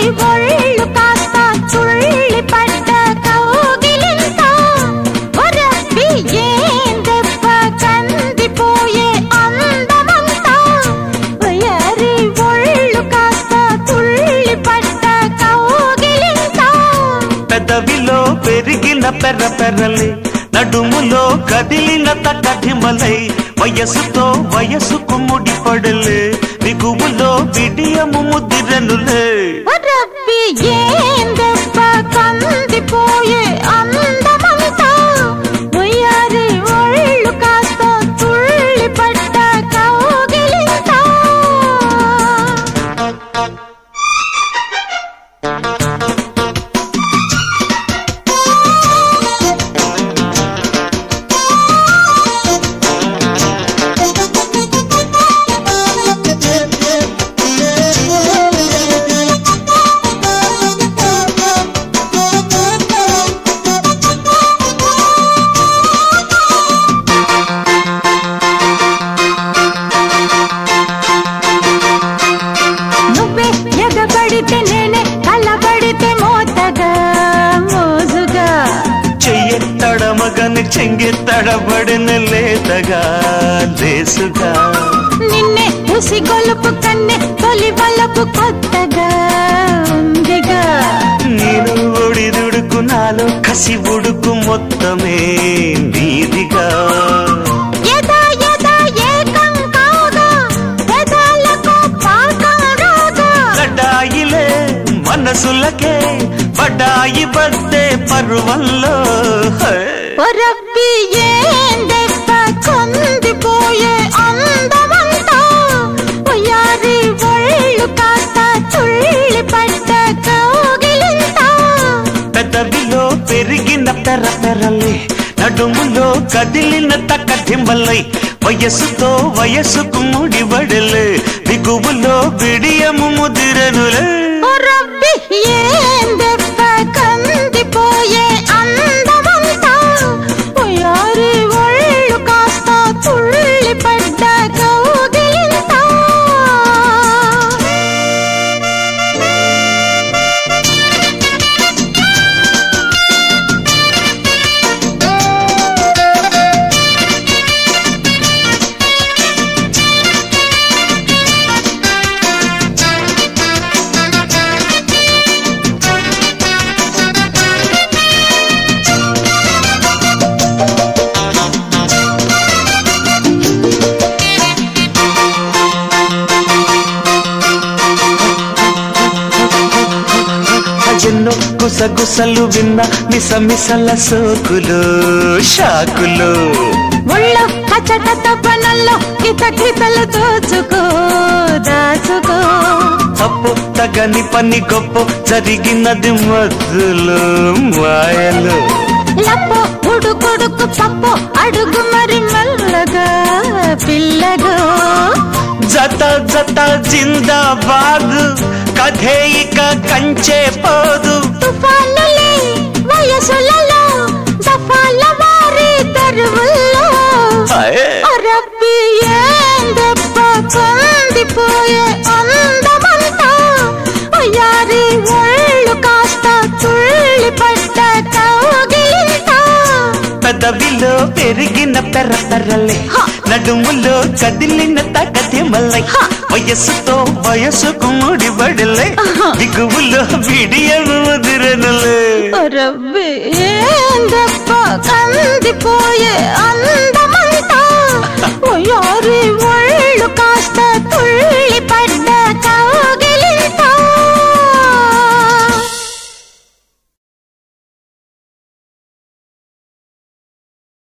ఒళ్ళు కాస్త చుళ్ళి పడ్డ కౌగిలింత ఒరబ్బి ఏం దెబ్బ కందిపోయే అందమంతా వయారి ఒళ్ళు కాస్త చుళ్ళి పడ్డ కౌగిలింత పెదవిలో పెరిగిన పెర్ర పెర్రలే నడుములో కదిలిన తకటిమలై వయసుతో వయసుకు ముడిపడలే బిగువులో బిడియము ముదిరనులే రబ్బి ఏం దెబ్బ కందిపోయే అందమంతా ఉయ్యారి ఒళ్ళు కాస్త తుళ్ళి పడ్డ కౌగిలింత నువ్వే ఎగబడితే నేనే కలబడితే మోతగా మోజుగా చెయ్యెత్తడమగని చెంగెత్తడబడిన లేతగా లేసుగా నిన్నే ఉసి గొలుపు కన్నె తొలి వలపు కొత్తగా ఉందిగా నేను ఒడిదుడుకు నాలో కసి ఉడుకు మొత్తమే నీదిగా ఎదా ఎదా ఏకం కాగా పెదాలకు పాకం రాగా లడాయిలే మనసులకే బడాయి బద్దే పరువల్లో హే. ఒరబ్బి ఏం దెబ్బ కొందిపోయే అందమంతా ఉయ్యారి ఒళ్ళు కాస్త తుళ్ళి పడ్డ కౌగిలింత పెదవిలో పెరిగిన పెర పెరలే నడుములో కదిలిన తక్కటింబలై వయస్సుతో వయస్సుకు ముడిబడలే దిగువులో బిడియము ముదిరనులే రబ్బి ఏం దెబ్బ కందిపోయే అందమంతా ఉయ్యారి ఒళ్ళు కాస్త తుళ్ళి పడ్డ కౌగిలింత ఎన్నో గుసగుసలు విన్న మిసమిసల సోకులు షాకులు ఒళ్ళో కచట పనుల్లో కితకితలు దోచుకో దాచుకో తప్పు తగని పని గొప్ప జరిగినది మధ్యలో మాయలు లప్పో ఉడుకుడుకు పప్పు అడుగు మరి మెల్లగా పిల్లగో జత జత జిందాబాద్ కథే ఇక కంచే పోదు తుఫానులే వయసులలో దఫాల వారి తరువుల్లో హాయ్. రబ్బి ఏం దెబ్బ కందిపోయే అందమంతా ఉయ్యారి ఒళ్ళు కాస్త తుళ్ళి పడ్డ కౌగిలింత పెదవిలో పెరిగిన పెర్ర పెర్రలే హ. నడుములో కదిలిన తగతి మల్లై హ. వయస్సుతో వయస్సుకు ముడిబడలే ఆహా. దిగువులో బిడియము ముదిరనులే రబ్బి ఏం దెబ్బ కందిపోయే అందమా